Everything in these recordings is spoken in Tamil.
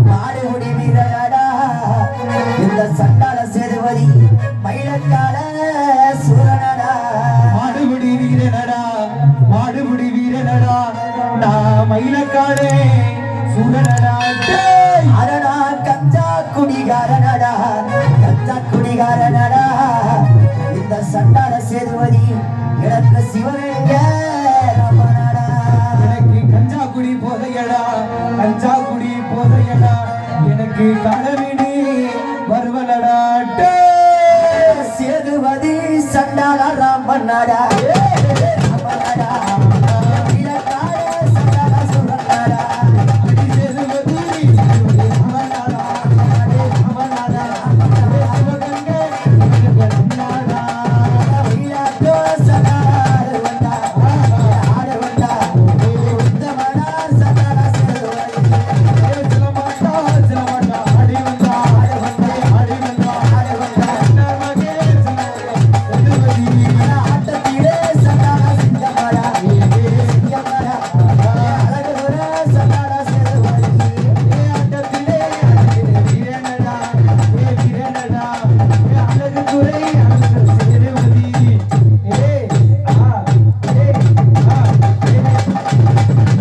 மாடுகுடி வீரனடா இந்த சண்டால சேதுபதி மயிலக்கால சூரனடா மாடுபிடி வீரனடா மாடுபிடி வீரனடா நான் மயிலக்காடே சூரனடா டேய்! அரணா கஞ்சா குடிகாரனடா கஞ்சா குடிகாரனடா இந்த சண்டால சேதுபதி எனக்கு சிவகங்க ரமணடா எனக்கு கஞ்சா குடி போதையடா கஞ்சா குடி போதையடா எனக்கு கடவிடி வருவலடா டேய்! சேதுபதி சண்டால ராமனடா ராமனடா மயிலக்கால சண்டால சூரனடா அடி சேதுபதி, அவனாடா, அவனாடா, சிவகங்கை, சிவகங்கை, மயிலாட்டோ சண்டால வந்தா ஆட வந்தா உத்தமனா சண்டால சேதுபதி சிலமாட்டா, சிலமாட்டா, அடி வந்தா, அடி வந்தா, அடி வந்தா, சின்னமகே, சின்னமகே, சேதுபதி, ஆட்டத்திலே சண்டால சிங்கமடா சிங்கமடா அழகுற சண்டால சேதுபதி ஏ ஆட்டத்திலே, ஆட்டத்திலே வீரனடா, ஏ வீரனடா, ஏ அழகு துறை, அழகு சேதுபதி, ஏ, ஆ, ஏ, ஆ, ஏ.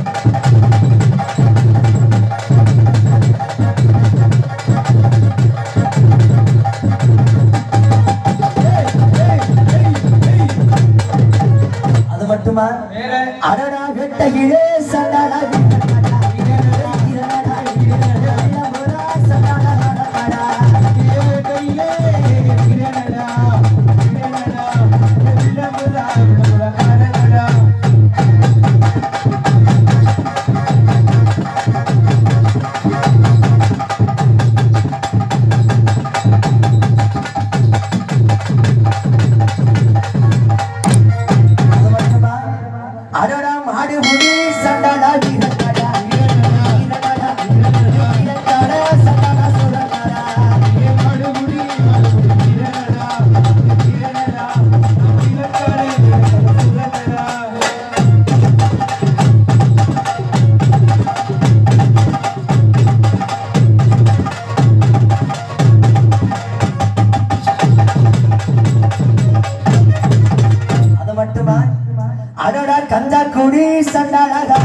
அது மட்டுமா வேற அடடா கெட்டையிலே சண்டால வீரனடா வீரனடா வீரனடா வீரனடா சண்டால நடனடா அது மட்டுமா அடடா மாடு முடி சண்டால வீரனடா வீரனடா வீரனடா சண்டால சுரனடா அது மட்டுமா அடடா கஞ்சா குடி சண்டாளா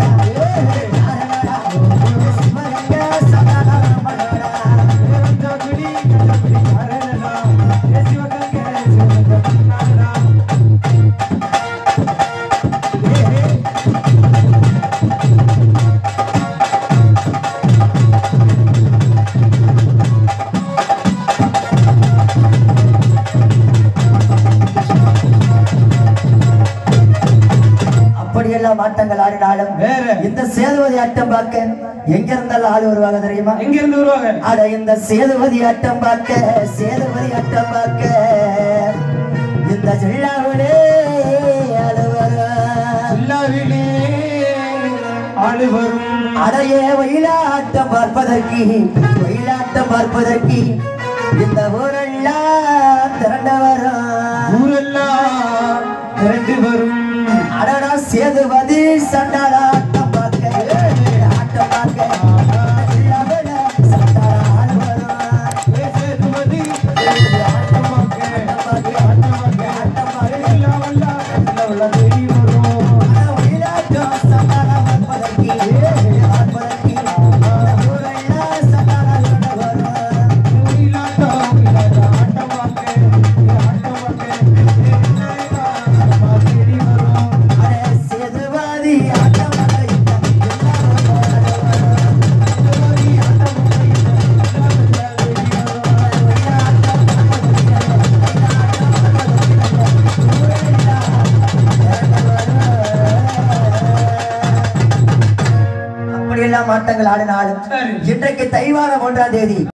அப்படியெல்லாம் ஆட்டங்கள் ஆடினாலும் வேற. இந்த சேதுபதி ஆட்டம் பார்க்க எங்க இருந்தாலும் ஆள் வருவாங்க தெரியுமா எங்க இருந்து வருவாங்க அட இந்த சேதுபதி ஆட்டம் பார்க்க சேதுபதி ஆட்டம் பார்க்க இந்த ஜில்லாவிலே ஆளு வரும். எல்லாவிலே ஆளு வரும் அடையே ஒயிலாட்டம் பார்ப்பதற்கு ஒயிலாட்டம் பார்ப்பதற்கு இந்த ஊரெல்லாம் திரண்ட வரும் ஊரெல்லாம் திரண்டு வரும் அடடா சேதுபதி சண்டால ஆட்டம் பார்க்க ஆட்டம் பார்க்க ஜில்லாவிலே சண்டால ஆள் வரும். ஏ சேதுபதி, ஆட்டமாக்க, ஆட்டமாக்க, ஆட்டமாக்க, எல்லாம் வல்ல, எல்லாம் வல்ல தேடி வரும். அட ஒயிலாட்டம் சண்டால பார்ப்பதற்கு பார்ப்பதற்கு இந்த ஊரெல்லாம் சண்டால திரண்ட வரும். ஒயிலாட்டம், ஒயிலாட்டம், ஆட்டமாக்க, ஆட்டமாக்க, ஏ விநாயகா, ஆட்டமா தேடி வரும். அட சேதுபதி ஆட்டம் பார்க்க எல்லாரும் சேதுபதி, ஆட்டமாக்க, எல்லாம் வல்ல தேடி வரும். அப்படியெல்லாம் ஆட்டங்கள் ஆடினாலும் சரி. இன்றைக்கு தைவாரம் ஒன்றாம் தேதி